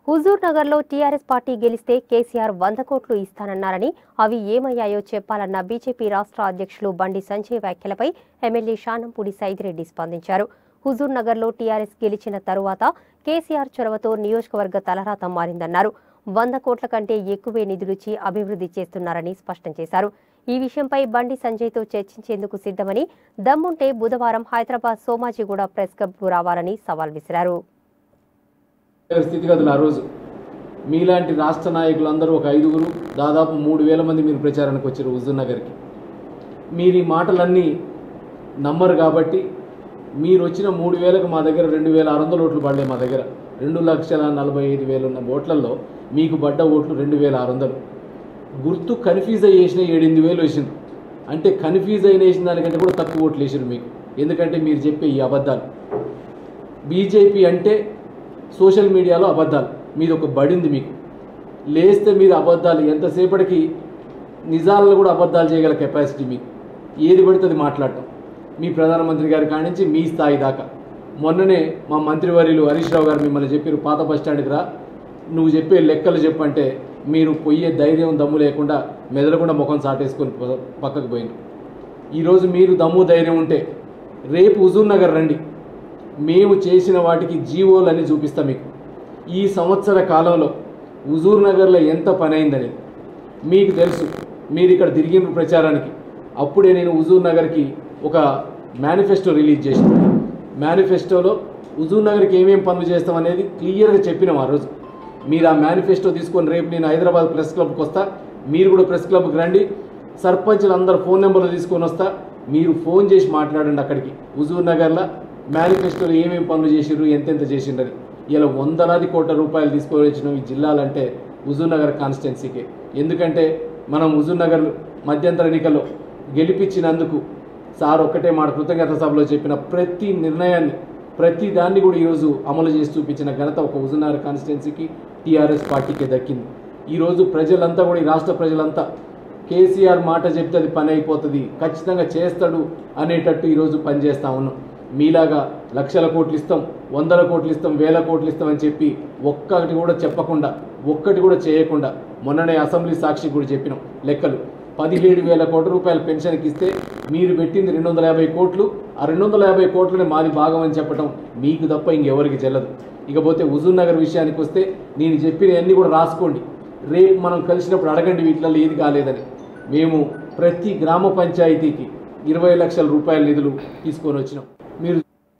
హుజూర్ నగర్ లో TRS party గెలిస్తే కేసీఆర్ వంద కోట్లు ఇస్తానన్నారని అవి ఏమయ్యాయో చెప్పాలన్న బీజేపీ రాష్ట్ర అధ్యక్షులు బండి సంజయ్ వ్యాఖ్యలపై ఎమ్మెల్యే షానంపూడి సైదిరెడ్డి స్పందించారు హుజూర్ నగర్ లో టీఆర్ఎస్ గెలిచిన తరువాత కేసీఆర్ చొరవతో నియోజకవర్గ తలరాత మారిందన్నారు వంద కోట్ల కంటే ఎక్కువే నిధులిచ్చి అభివృద్ధి చేస్తున్నారని స్పష్టం చేశారు ఈ విషయంపై బండి సంజయ్తో చర్చించేందుకు సిద్ధమని దమ్ముంటే బుధవారం హైదరాబాద్ సోమాజిగూడ ప్రెస్ క్లబ్కు రావాలని సవాల్ విసిరారు గారి స్థితిగతులు ఆ రోజు మీలాంటి రాష్ట్ర నాయకులందరూ ఒక ఐదుగురు దాదాపు మూడు వేల మంది మీరు ప్రచారానికి వచ్చారు హుజూర్ నగర్కి మీరు ఈ మాటలన్నీ నమ్మరు కాబట్టి మీరు వచ్చిన మూడు వేలకు మా దగ్గర రెండు వేల ఆరు వందల ఓట్లు పడ్డాయి మా దగ్గర రెండు లక్షల నలభై ఐదు వేలు ఉన్న ఓట్లలో మీకు పడ్డ ఓట్లు రెండు వేల ఆరు వందలు గుర్తు కన్ఫ్యూజ్ అయ్యి వేసిన ఏడెనిమిది వేలు వేసిండ్రు అంటే కన్ఫ్యూజ్ అయిన వేసిన దానికంటే కూడా తక్కువ ఓట్లు వేసారు మీకు ఎందుకంటే మీరు చెప్పే ఈ అబద్ధాలు బీజేపీ అంటే సోషల్ మీడియాలో అబద్ధాలు మీది ఒక బడింది మీకు లేస్తే మీరు అబద్ధాలు ఎంతసేపటికి నిజాలను కూడా అబద్ధాలు చేయగల కెపాసిటీ మీకు ఏది పడితే అది మాట్లాడటం మీ ప్రధానమంత్రి గారి కానించి మీ స్థాయి దాకా మొన్ననే మా మంత్రివర్యులు హరీష్ రావు గారు మిమ్మల్ని చెప్పారు పాత బస్ స్టాండ్కి రా నువ్వు చెప్పే లెక్కలు చెప్పంటే మీరు పొయ్యే ధైర్యం దమ్ము లేకుండా మెదలకుండా ముఖం సాటేసుకొని ప- పక్కకు పోయింది ఈరోజు మీరు దమ్ము ధైర్యం ఉంటే రేపు హుజూర్ నగర్ రండి మేము చేసిన వాటికి జీవోలని చూపిస్తాం మీకు ఈ సంవత్సర కాలంలో హుజూర్ నగర్లో ఎంత పని అయిందని మీకు తెలుసు మీరు ఇక్కడ తిరిగిన ప్రచారానికి అప్పుడే నేను హుజూర్ నగర్కి ఒక మేనిఫెస్టో రిలీజ్ చేసిన మేనిఫెస్టోలో హుజూర్ నగర్కి ఏమేం పనులు చేస్తాం అనేది క్లియర్గా చెప్పినాం ఆ రోజు మీరు ఆ మేనిఫెస్టో తీసుకొని రేపు నేను హైదరాబాద్ ప్రెస్ క్లబ్కి వస్తా మీరు కూడా ప్రెస్ క్లబ్కి రండి సర్పంచ్లు అందరు ఫోన్ నెంబర్లు తీసుకొని వస్తా మీరు ఫోన్ చేసి మాట్లాడండి అక్కడికి హుజూర్ నగర్లో మేనిఫెస్టోలో ఏమేమి పనులు చేసిర్రు ఎంతెంత చేసిండ్రని ఇలా వందలాది కోట్ల రూపాయలు తీసుకొని వచ్చిన ఈ జిల్లాలంటే హుజూర్ నగర్ కాన్స్టిట్యున్సీకే ఎందుకంటే మనం హుజూర్ నగర్ మధ్యంతర ఎన్నికల్లో గెలిపించినందుకు సార్ ఒక్కటే మాట కృతజ్ఞత సభలో చెప్పిన ప్రతి నిర్ణయాన్ని ప్రతి దాన్ని కూడా ఈరోజు అమలు చేసి చూపించిన ఘనత ఒక హుజూర్ నగర్ కాన్స్టిట్యున్సీకి టీఆర్ఎస్ పార్టీకే దక్కింది ఈరోజు ప్రజలంతా కూడా ఈ రాష్ట్ర ప్రజలంతా కేసీఆర్ మాట చెప్తే అది పని అయిపోతుంది ఖచ్చితంగా చేస్తాడు అనేటట్టు ఈరోజు పనిచేస్తా ఉన్నాం మీలాగా లక్షల కోట్లు ఇస్తాం వందల కోట్లు ఇస్తాం వేల కోట్లు ఇస్తాం అని చెప్పి ఒక్కటి కూడా చెప్పకుండా ఒక్కటి కూడా చేయకుండా మొన్ననే అసెంబ్లీ సాక్షి కూడా చెప్పినాం లెక్కలు పదిహేడు వేల కోట్ల రూపాయల పెన్షన్కి ఇస్తే మీరు పెట్టింది రెండు వందల యాభై కోట్లు ఆ రెండు వందల యాభై కోట్లనే మాది భాగం అని చెప్పడం మీకు తప్ప ఇంకెవరికి చెల్లదు ఇకపోతే హుజూర్ నగర్ విషయానికి వస్తే నేను చెప్పిన అన్ని కూడా రాసుకోండి రేపు మనం కలిసినప్పుడు అడగండి వీటిలో ఏది కాలేదని మేము ప్రతి గ్రామ పంచాయతీకి ఇరవై లక్షల రూపాయల నిధులు తీసుకొని వచ్చినాం